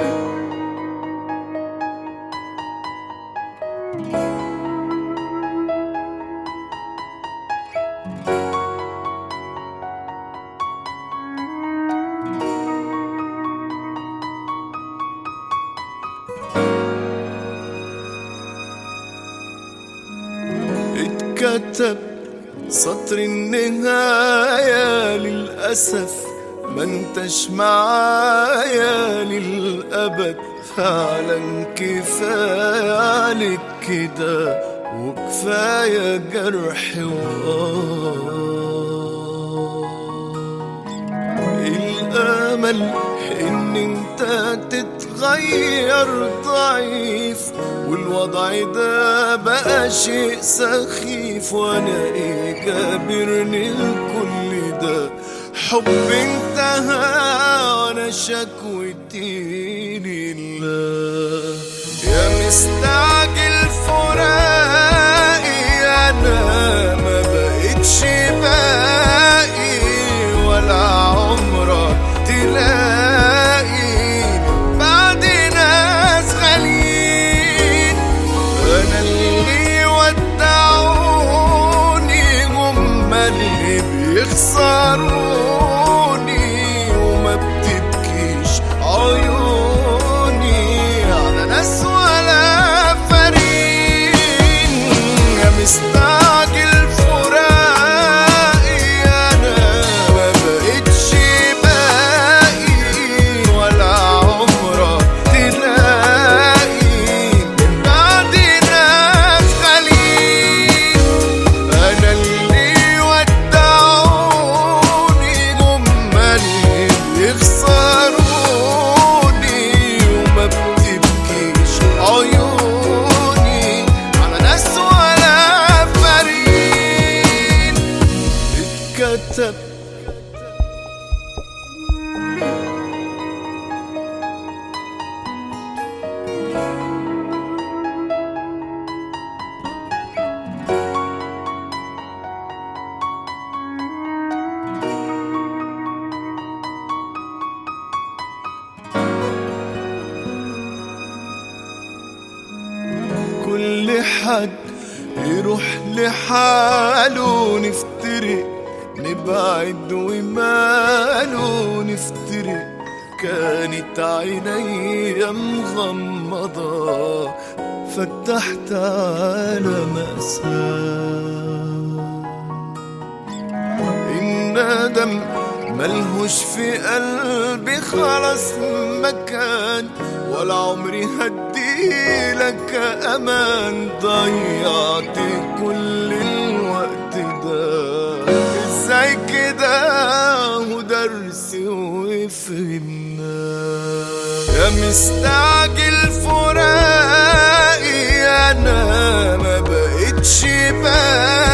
اتكتب سطر النهاية للأسف ما انتش معايا للأبد فعلا كفاية عليك كده وكفاية جرح وآه الأمل إن أنت تتغير ضعيف والوضع ده بقى شيء سخيف وأنا إيه جابرني لكل ده حب انتهى وأنا شكوتي لله يا مستعجل فراقي أنا ما بقتش باقي ولا عمرك تلاقي بعد ناس غاليين انا اللي ودعوني هم اللي بيخسروني وما بتبكيش عيوني على ناس ولا فريق يا مستعجل فراقي انا ما بقتش باقي ولا عمرك تلاقي من بعد ناس غاليين انا اللي ودعوني هم اللي بيخسروني وما بتبكيش عيوني على ناس ولا فريق اتكتب كل حد يروح لحاله نفترق نبعد وماله نفترق كانت عيني مغمضة فتحت على مأساة الندم ملهوش في قلبي خلاص مكان ولا عمري هديلك امان ضيعت كل الوقت ده ازاي كده ودرس وفهمنا يا مستعجل فراقي انا ما بقتش باقي